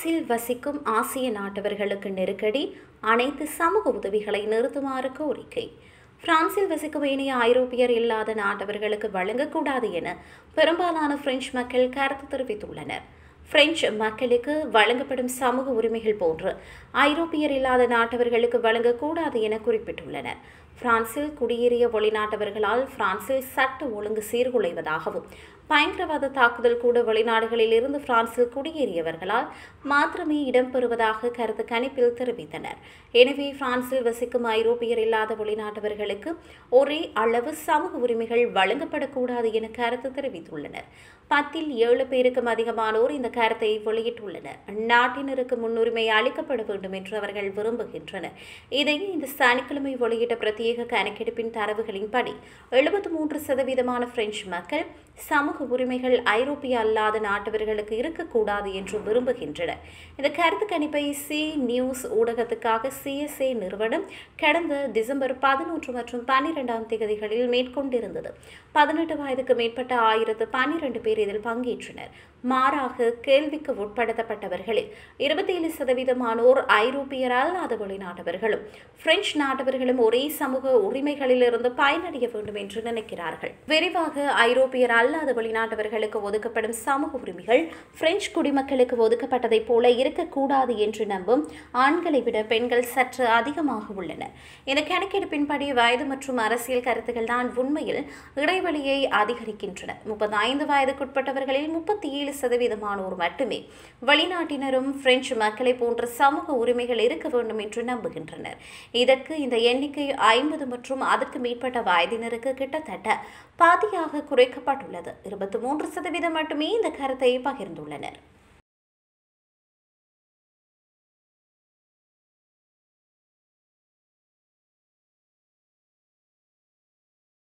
பிரான்சில் வசிக்கும் ஆசிய நாட்டவர்களுக்கு நெருக்கடி அனைத்து சமூக உதவிகளை நிறுத்துமாறு கோரிக்கை பிரான்சில் வசிக்கும் ஏனைய ஐரோப்பியர் இல்லாத நாட்டவர்களுக்கு வழங்கக்கூடாது என பெரும்பாலான பிரெஞ்சு மக்கள் கருத்து தெரிவித்துள்ளனர் பிரெஞ்சு மக்களுக்கு வழங்கப்படும் சமூக உரிமைகள் போன்று ஐரோப்பியர் இல்லாத நாட்டவர்களுக்கு வழங்கக்கூடாது என குறிப்பிட்டுள்ளனர் பிரான்சில் குடியேறிய வெளிநாட்டவர்களால் பிரான்சில் சட்ட ஒழுங்கு சீர்குலைவதாகவும் பயங்கரவாத தாக்குதல் கூட வெளிநாடுகளில் இருந்து பிரான்சில் குடியேறியவர்களால் மாத்திரமே இடம்பெறுவதாக கருத்து கணிப்பில் தெரிவித்தனர் எனவே பிரான்சில் வசிக்கும் ஐரோப்பியர் இல்லாத வெளிநாட்டவர்களுக்கு ஒரே அளவு சமூக உரிமைகள் வழங்கப்படக்கூடாது என கருத்து தெரிவித்துள்ளனர் பத்தில் ஏழு பேருக்கும் அதிகமானோர் இந்த கருத்தை வெளியிட்டுள்ளனர் நாட்டினருக்கு முன்னுரிமை அளிக்கப்பட வேண்டும் என்று அவர்கள் விரும்புகின்றனர் இதையே இந்த சனிக்கிழமை வெளியிட்ட பிரத்யேக கணக்கெடுப்பின் தரவுகளின்படி எழுபத்தி மூன்று சதவீதமான பிரெஞ்சு மக்கள் சமூக உரிமைகள் ஐரோப்பிய அல்லாத நாட்டவர்களுக்கு இருக்கக்கூடாது என்று விரும்புகின்றனர் இந்த கருத்து கணிப்பை சி நியூஸ் ஊடகத்துக்காக சிஎஸ்ஏ நிறுவனம் கடந்த டிசம்பர் பதினொன்று மற்றும் பன்னிரெண்டாம் தேதிகளில் மேற்கொண்டிருந்தது பதினெட்டு வயதுக்கு மேற்பட்ட ஆயிரத்து பன்னிரண்டு பேர் இதில் பங்கேற்றனர் மாறாக கேள்விக்கு உட்படுத்தப்பட்டவர்களில் இருபத்தி ஏழு சதவீதமானோர் ஐரோப்பியர் அல்லாத வெளிநாட்டவர்களும் பிரெஞ்சு நாட்டவர்களும் ஒரே சமூக உரிமைகளிலிருந்து பயனடைய வேண்டும் என்று நினைக்கிறார்கள் விரைவாக ஐரோப்பியர் அல்லாத வெளிநாட்டவர்களுக்கு ஒதுக்கப்படும் சமூக உரிமைகள் பிரெஞ்சு குடிமக்களுக்கு ஒதுக்கப்பட்டதைப் போல இருக்கக்கூடாது என்று நம்பும் ஆண்களை விட பெண்கள் சற்று அதிகமாக உள்ளனர் இந்த கணக்கெடுப்பின்படி வயது மற்றும் அரசியல் கருத்துக்கள் தான் உண்மையில் இடைவெளியை அதிகரிக்கின்றன முப்பத்தி ஐந்து வயதுக்குட்பட்டவர்களில் முப்பத்தி ஏழு சதவீதமானோர் மட்டுமே வெளிநாட்டினரும் பிரெஞ்சு மக்களை போன்ற சமூக உரிமைகள் இருக்க வேண்டும் என்று நம்புகின்றனர் இதற்கு இந்த எண்ணிக்கை ஐம்பது மற்றும் அதற்கு மேற்பட்ட வயதினருக்கு கிட்டத்தட்ட பாதியாக குறைக்கப்பட்டுள்ளது இருபத்தி மூன்று சதவீதம் மட்டுமே இந்த கருத்தை பகிர்ந்துள்ளனர்